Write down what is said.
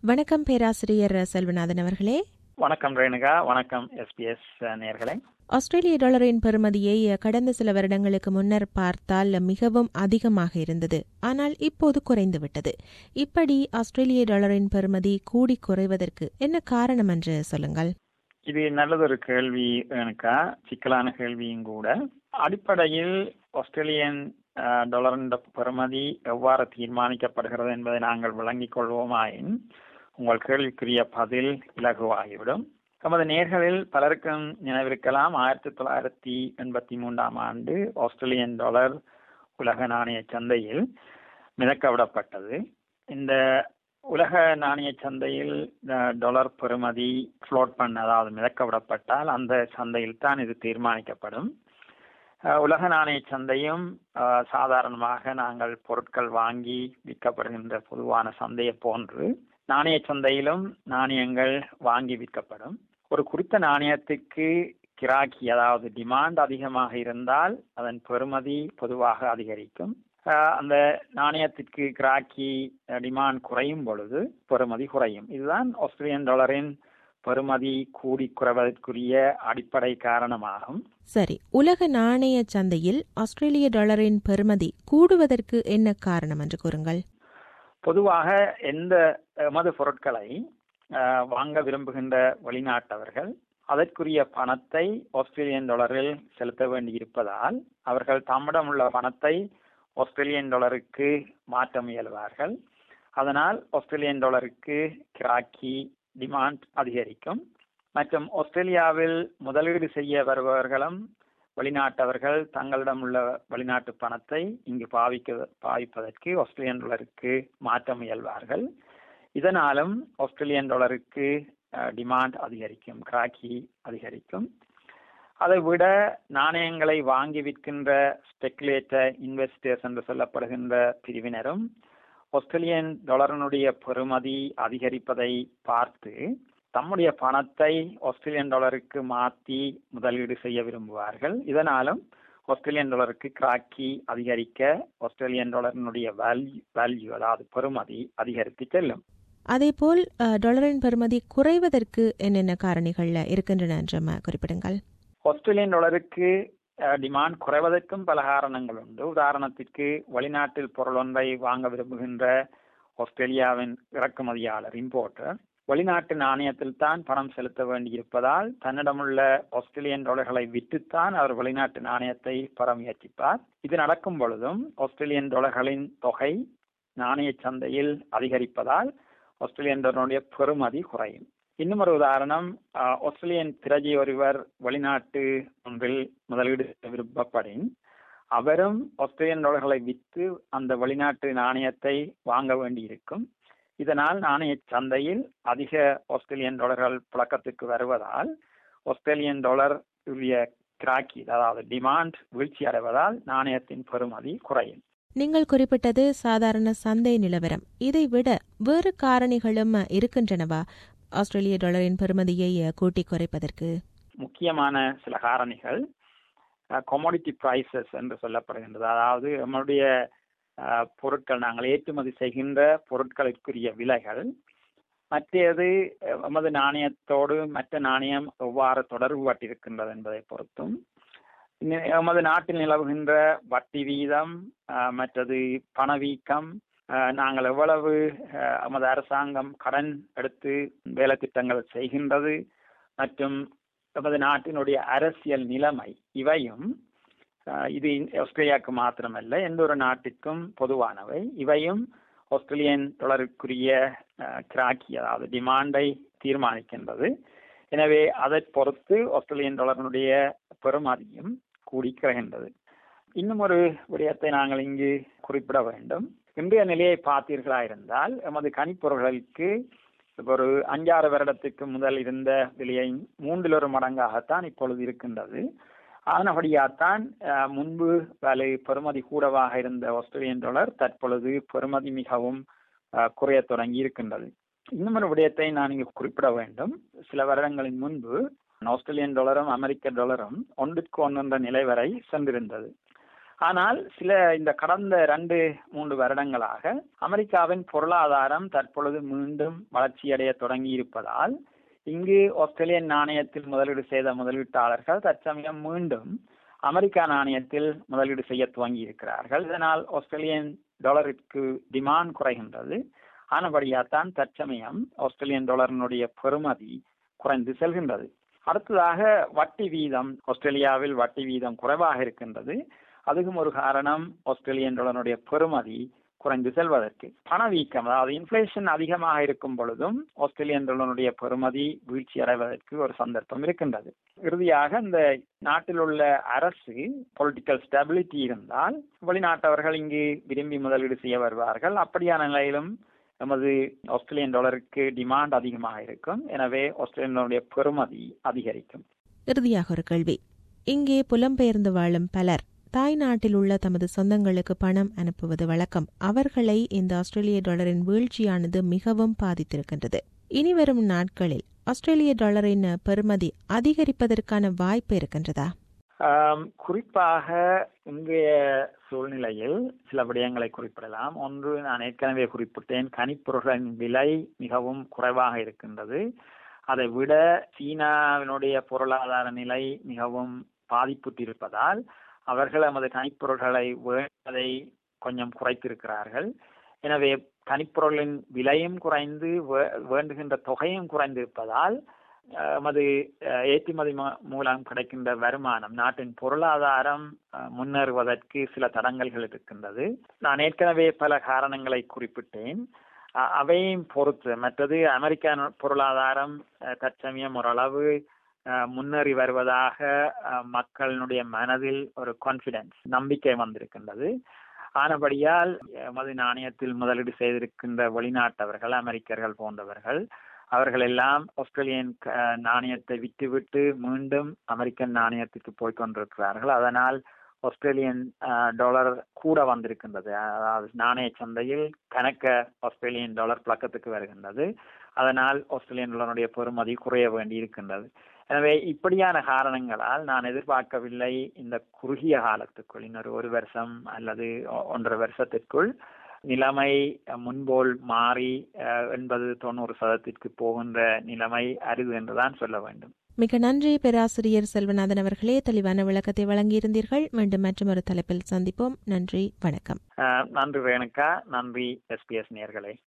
வணக்கம் பேராசிரியர் செல்வநாதன் அவர்களே வணக்கம் ரேணுகா வணக்கம் எஸ்பிஎஸ் நேர்களே ஆஸ்திரேலிய டாலரின் பெறுமதியை கடந்த சில வருடங்களுக்கு முன்னர் பார்த்தால் மிகவும் அதிகமாக இருந்தது ஆனால் இப்போது குறைந்துவிட்டது இப்படி ஆஸ்திரேலிய டாலரின் பெறுமதி கூடி குறைவதற்கு என்ன காரணம் என்று சொல்லுங்கள் இது நல்லதொரு கேள்வி ரேணுகா சிக்கலான கேள்வியும் கூட அடிப்படையில் ஆஸ்திரேலியன் டாலரின் பெறுமதி எவ்வாறு தீர்மானிக்கப்படுகிறது என்பதை நாங்கள் விளங்கிக் கொள்வோமாயின் உங்கள் கேள்விக்குரிய பதில் இலகுவாகிவிடும் நமது நேர்களில் பலருக்கும் நினைவிருக்கலாம் ஆயிரத்தி தொள்ளாயிரத்தி எண்பத்தி மூன்றாம் ஆண்டு ஆஸ்திரேலியன் டாலர் உலக நாணய சந்தையில் மிதக்க விடப்பட்டது இந்த உலக நாணய சந்தையில் டாலர் பெறுமதி ஃப்ளோட் பண்ண அதாவது மிதக்க விடப்பட்டால் அந்த சந்தையில் தான் இது தீர்மானிக்கப்படும் உலக நாணய சந்தையும் சாதாரணமாக நாங்கள் பொருட்கள் வாங்கி விற்கப்படுகின்ற பொதுவான சந்தையை போன்று நாணய சந்தையிலும் நாணயங்கள் வாங்கி விற்கப்படும் ஒரு குறித்த நாணயத்துக்கு கிராக்கி அதாவது டிமாண்ட் அதிகமாக இருந்தால் அதன் பெறுமதி பொதுவாக அதிகரிக்கும் அந்த நாணயத்திற்கு கிராக்கி டிமாண்ட் குறையும் பொழுது பெறுமதி குறையும் இதுதான் ஆஸ்திரேலியன் டாலரின் பெறுமதி கூடி குறைவதற்குரிய அடிப்படை காரணமாகும் சரி உலக நாணய சந்தையில் ஆஸ்திரேலிய டாலரின் பெறுமதி கூடுவதற்கு என்ன காரணம் என்று கூறுங்கள் பொதுவாக எந்த எமது பொருட்களை வாங்க விரும்புகின்ற வெளிநாட்டவர்கள் அதற்குரிய பணத்தை ஆஸ்திரேலியன் டாலரில் செலுத்த வேண்டியிருப்பதால் அவர்கள் தம்மிடம் உள்ள பணத்தை ஆஸ்திரேலியன் டாலருக்கு மாற்ற முயல்வார்கள் அதனால் ஆஸ்திரேலியன் டாலருக்கு கிராக்கி டிமாண்ட் அதிகரிக்கும் மற்றும் ஆஸ்திரேலியாவில் முதலீடு செய்ய வருபவர்களும் வெளிநாட்டவர்கள் தங்களிடம் உள்ள வெளிநாட்டு பணத்தை இங்கு பாவிக்க பாவிப்பதற்கு ஆஸ்திரேலியன் டாலருக்கு மாற்ற முயல்வார்கள் இதனாலும் ஆஸ்திரேலியன் டாலருக்கு டிமாண்ட் அதிகரிக்கும் கிராக்கி அதிகரிக்கும் அதை விட நாணயங்களை வாங்கி விற்கின்ற ஸ்பெக்குலேட்டர் இன்வெஸ்டர்ஸ் என்று சொல்லப்படுகின்ற பிரிவினரும் ஆஸ்திரேலியன் டாலரினுடைய பெறுமதி அதிகரிப்பதை பார்த்து தம்முடைய பணத்தை ஆஸ்திரேலியன் டாலருக்கு மாற்றி முதலீடு செய்ய விரும்புவார்கள் இதனாலும் ஆஸ்திரேலியன் டாலருக்கு கிராக்கி அதிகரிக்க ஆஸ்திரேலியன் டாலரினுடைய வேல்யூ வேல்யூ அதாவது பெறுமதி அதிகரித்து செல்லும் அதேபோல் டாலரின் பெறுமதி குறைவதற்கு என்னென்ன காரணிகள் இருக்கின்றன என்று குறிப்பிடுங்கள் ஆஸ்திரேலியன் டாலருக்கு டிமாண்ட் குறைவதற்கும் பல காரணங்கள் உண்டு உதாரணத்திற்கு வெளிநாட்டில் பொருள் ஒன்றை வாங்க விரும்புகின்ற ஆஸ்திரேலியாவின் இறக்குமதியாளர் இம்போர்ட்டர் வெளிநாட்டு நாணயத்தில் தான் பணம் செலுத்த வேண்டியிருப்பதால் தன்னிடமுள்ள ஆஸ்திரேலியன் டாலர்களை விற்றுத்தான் அவர் வெளிநாட்டு நாணயத்தை பெற முயற்சிப்பார் இது நடக்கும் பொழுதும் ஆஸ்திரேலியன் டாலர்களின் தொகை நாணய சந்தையில் அதிகரிப்பதால் ஆஸ்திரேலியன் டாலருடைய பெறுமதி குறையும் இன்னும் ஒரு உதாரணம் ஆஸ்திரேலியன் பிரஜை ஒருவர் வெளிநாட்டு ஒன்றில் முதலீடு விருப்பப்படின் அவரும் ஆஸ்திரேலியன் டாலர்களை விற்று அந்த வெளிநாட்டு நாணயத்தை வாங்க வேண்டியிருக்கும் இதனால் நாணய சந்தையில் அதிக ஆஸ்திரேலியன் டாலர்கள் புழக்கத்துக்கு வருவதால் ஆஸ்திரேலியன் டாலர் உரிய கிராக்கி அதாவது டிமாண்ட் வீழ்ச்சி அடைவதால் நாணயத்தின் பெறுமதி குறையும் நீங்கள் குறிப்பிட்டது சாதாரண சந்தை நிலவரம் இதை விட வேறு காரணிகளும் இருக்கின்றனவா ஆஸ்திரேலிய டாலரின் பெறுமதியை கூட்டி குறைப்பதற்கு முக்கியமான சில காரணிகள் கொமோடிட்டி பிரைசஸ் என்று சொல்லப்படுகின்றது அதாவது நம்மளுடைய பொருட்கள் நாங்கள் ஏற்றுமதி செய்கின்ற பொருட்களுக்குரிய விலைகள் மற்றது எமது நாணயத்தோடு மற்ற நாணயம் எவ்வாறு தொடர்பு பட்டிருக்கின்றது என்பதை பொறுத்தும் எமது நாட்டில் நிலவுகின்ற வட்டி வீதம் மற்றது பணவீக்கம் நாங்கள் எவ்வளவு எமது அரசாங்கம் கடன் எடுத்து வேலை திட்டங்கள் செய்கின்றது மற்றும் எமது நாட்டினுடைய அரசியல் நிலைமை இவையும் இது ஆஸ்திரேலியாவுக்கு மாத்திரமல்ல எந்த ஒரு நாட்டிற்கும் பொதுவானவை இவையும் ஆஸ்திரேலியன் டாலருக்குரிய கிராக்கி அதாவது டிமாண்டை தீர்மானிக்கின்றது எனவே அதை பொறுத்து ஆஸ்திரேலியன் டாலரினுடைய பெறுமதியும் கூடி குறைகின்றது இன்னும் ஒரு விடயத்தை நாங்கள் இங்கு குறிப்பிட வேண்டும் இன்றைய நிலையை பார்த்தீர்களா இருந்தால் எமது கணிப்பொருள்களுக்கு ஒரு அஞ்சாறு வருடத்துக்கு முதல் இருந்த விலையை மூன்றில் ஒரு மடங்காகத்தான் இப்பொழுது இருக்கின்றது அதனபடியாத்தான் முன்பு விலை பெறுமதி கூடவாக இருந்த ஆஸ்திரேலியன் டாலர் தற்பொழுது பெறுமதி மிகவும் குறைய தொடங்கி இருக்கின்றது இன்னும் ஒரு விடயத்தை நான் இங்கு குறிப்பிட வேண்டும் சில வருடங்களின் முன்பு ஆஸ்திரேலியன் டாலரும் அமெரிக்க டாலரும் ஒன்றுக்கு ஒன்று என்ற நிலை வரை சென்றிருந்தது ஆனால் சில இந்த கடந்த ரெண்டு மூன்று வருடங்களாக அமெரிக்காவின் பொருளாதாரம் தற்பொழுது மீண்டும் வளர்ச்சியடைய தொடங்கி இருப்பதால் இங்கு ஆஸ்திரேலியன் நாணயத்தில் முதலீடு செய்த முதலீட்டாளர்கள் தற்சமயம் மீண்டும் அமெரிக்கா நாணயத்தில் முதலீடு செய்ய துவங்கி இருக்கிறார்கள் இதனால் ஆஸ்திரேலியன் டாலருக்கு டிமாண்ட் குறைகின்றது ஆனபடியாத்தான் தற்சமயம் ஆஸ்திரேலியன் டாலரினுடைய பெறுமதி குறைந்து செல்கின்றது அடுத்ததாக வட்டி வீதம் ஆஸ்திரேலியாவில் வட்டி வீதம் குறைவாக இருக்கின்றது அதுவும் ஒரு காரணம் ஆஸ்திரேலியன் டாலருடைய பெறுமதி குறைந்து செல்வதற்கு பணவீக்கம் அதாவது இன்ஃபிளேஷன் அதிகமாக இருக்கும் பொழுதும் ஆஸ்திரேலியன் டாலருடைய பெறுமதி வீழ்ச்சி அடைவதற்கு ஒரு சந்தர்ப்பம் இருக்கின்றது இறுதியாக இந்த நாட்டில் உள்ள அரசு பொலிட்டிக்கல் ஸ்டெபிலிட்டி இருந்தால் வெளிநாட்டவர்கள் இங்கு விரும்பி முதலீடு செய்ய வருவார்கள் அப்படியான நிலையிலும் நமது ஆஸ்திரேலியன் டாலருக்கு டிமாண்ட் அதிகமாக இருக்கும் எனவே ஆஸ்திரேலியனுடைய பெறுமதி அதிகரிக்கும் இறுதியாக ஒரு கேள்வி இங்கே புலம்பெயர்ந்து வாழும் பலர் தாய் நாட்டில் உள்ள தமது சொந்தங்களுக்கு பணம் அனுப்புவது வழக்கம் அவர்களை இந்த ஆஸ்திரேலிய டாலரின் வீழ்ச்சியானது மிகவும் பாதித்திருக்கின்றது இனிவரும் நாட்களில் ஆஸ்திரேலிய டாலரின் பெறுமதி அதிகரிப்பதற்கான வாய்ப்பு இருக்கின்றதா குறிப்பாக இன்றைய சூழ்நிலையில் சில விடயங்களை குறிப்பிடலாம் ஒன்று நான் ஏற்கனவே குறிப்பிட்டேன் கனிப்பொருள்களின் விலை மிகவும் குறைவாக இருக்கின்றது அதை விட சீனாவினுடைய பொருளாதார நிலை மிகவும் பாதிப்புற்றிருப்பதால் அவர்கள் நமது கனிப்பொருள்களை வேண்டதை கொஞ்சம் குறைத்திருக்கிறார்கள் எனவே கனிப்பொருளின் விலையும் குறைந்து வேண்டுகின்ற தொகையும் குறைந்திருப்பதால் நமது ஏற்றுமதி மூலம் கிடைக்கின்ற வருமானம் நாட்டின் பொருளாதாரம் முன்னேறுவதற்கு சில தடங்கல்கள் இருக்கின்றது நான் ஏற்கனவே பல காரணங்களை குறிப்பிட்டேன் அவையும் பொறுத்து மற்றது அமெரிக்க பொருளாதாரம் தற்சமயம் ஓரளவு முன்னேறி வருவதாக மக்களினுடைய மனதில் ஒரு கான்பிடன்ஸ் நம்பிக்கை வந்திருக்கின்றது ஆனபடியால் மது நாணயத்தில் முதலீடு செய்திருக்கின்ற வெளிநாட்டவர்கள் அமெரிக்கர்கள் போன்றவர்கள் அவர்கள் எல்லாம் ஆஸ்திரேலியன் நாணயத்தை விட்டுவிட்டு மீண்டும் அமெரிக்கன் நாணயத்துக்கு போய் கொண்டிருக்கிறார்கள் அதனால் ஆஸ்திரேலியன் டாலர் கூட வந்திருக்கின்றது அதாவது நாணய சந்தையில் கணக்க ஆஸ்திரேலியன் டாலர் பழக்கத்துக்கு வருகின்றது அதனால் ஆஸ்திரேலியன் டாலருடைய பெறுமதி குறைய வேண்டி இருக்கின்றது எனவே இப்படியான காரணங்களால் நான் எதிர்பார்க்கவில்லை இந்த குறுகிய காலத்துக்குள் இன்னொரு ஒரு வருஷம் அல்லது ஒன்றரை வருஷத்திற்குள் நிலைமை முன்போல் மாறி எண்பது தொண்ணூறு சதத்திற்கு போகின்ற நிலைமை அரிது என்றுதான் சொல்ல வேண்டும் மிக நன்றி பேராசிரியர் செல்வநாதன் அவர்களே தெளிவான விளக்கத்தை வழங்கியிருந்தீர்கள் மீண்டும் மற்றொரு தலைப்பில் சந்திப்போம் நன்றி வணக்கம் நன்றி ரேணுகா நன்றி எஸ்பிஎஸ் நேர்களே